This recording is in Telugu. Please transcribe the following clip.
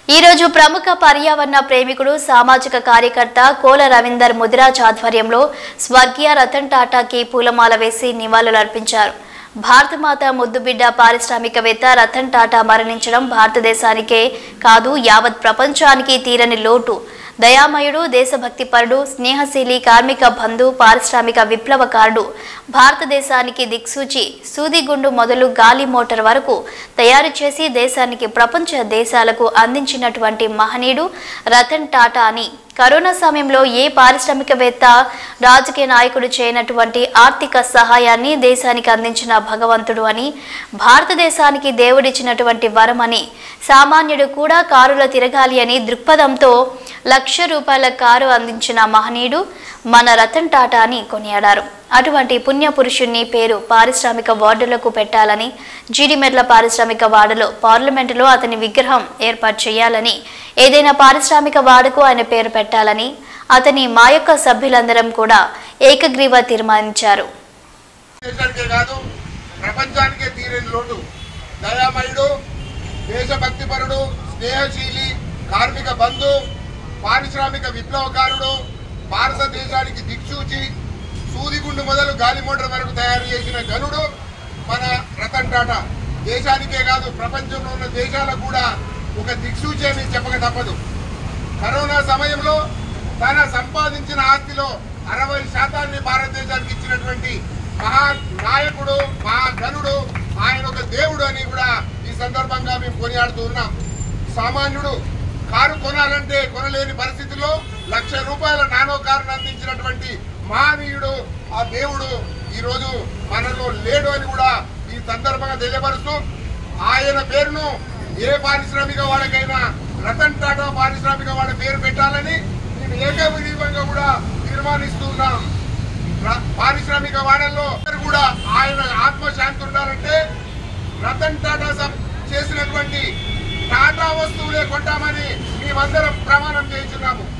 ఈ రోజు ప్రముఖ పర్యావరణ ప్రేమికుడు సామాజిక కార్యకర్త కోల రవీందర్ ముదిరాజ్ ఆధ్వర్యంలో స్వర్గీయ రతన్ టాటాకి పూలమాల వేసి నివాళులర్పించారు భారతమాత ముద్దుబిడ్డ పారిశ్రామికవేత్త రతన్ టాటా మరణించడం భారతదేశానికే కాదు యావత్ ప్రపంచానికి తీరని లోటు దయామయుడు దేశభక్తిపరుడు స్నేహశీలి కార్మిక బంధు పారిశ్రామిక విప్లవకారుడు భారతదేశానికి దిక్సూచి సూదిగుండు మొదలు గాలి మోటార్ వరకు తయారు చేసి దేశానికి ప్రపంచ దేశాలకు అందించినటువంటి మహనీయుడు రతన్ టాటా అని కరోనా సమయంలో ఏ పారిశ్రామికవేత్త రాజకీయ నాయకుడు చేయనటువంటి ఆర్థిక సహాయాన్ని దేశానికి అందించిన భగవంతుడు అని భారతదేశానికి దేవుడిచ్చినటువంటి వరం అని సామాన్యుడు కూడా కారులో తిరగాలి అని దృక్పథంతో లక్ష రూపాయల కారు అందించిన మహనీయుడు మన రతన్ టాటా అని కొనియాడారు అటువంటి పుణ్య పురుషుణ్ణి పేరు పారిశ్రామిక వార్డులకు పెట్టాలని జీడిమెట్ల పారిశ్రామిక వార్డులో పార్లమెంటులో అతని విగ్రహం ఏర్పాటు చేయాలని ఏదైనా పారిశ్రామిక వార్డుకు ఆయన పేరు పెట్టాలని అతని మా యొక్క సభ్యులందరం కూడా ఏకగ్రీవ తీర్మానించారు దేశానికే కాదు ప్రపంచానికే తీరని లోటు దయామయుడు దేశభక్తిపరుడు స్నేహశీలి కార్మిక బంధు పారిశ్రామిక విప్లవకారుడు భారతదేశానికి దిక్సూచి సూదిగుండు మొదలు గాలి మోటార్ వరకు తయారు చేసిన గనుడు మన రతన్ టాటా దేశానికే కాదు ప్రపంచంలో ఉన్న దేశాలకు కూడా ఒక దిక్సూచి అని చెప్పక తప్పదు కరోనా సమయంలో తన సంపాదించిన ఆస్తిలో అరవై శాతాన్ని భారతదేశానికి ఇచ్చినటువంటి మహా నాయకుడు మహాగనుడు ఆయన ఒక దేవుడు అని కూడా ఈ సందర్భంగా మేము కొనియాడుతూ ఉన్నాం సామాన్యుడు కారు కొనాలంటే కొనలేని పరిస్థితిలో లక్ష రూపాయల నానో కారును అందించినటువంటి మహనీయుడు ఆ దేవుడు ఈరోజు మనలో లేడు అని కూడా ఈ సందర్భంగా తెలియపరుస్తూ ఆయన పేరును ఏ పారిశ్రామిక వాళ్ళకైనా రతన్ టాటా పారిశ్రామిక వాళ్ళ పేరు పెట్టాలని మేము ఏకగ్రీవంగా కూడా తీర్మానిస్తున్నాం ర- పారిశ్రామిక వాడల్లో కూడా ఆయన ఆత్మశాంతి ఉండాలంటే రతన్ టాటా సం- చేసినటువంటి టాటా వస్తువులే కొంటామని మేమందరం ప్రమాణం చేస్తున్నాము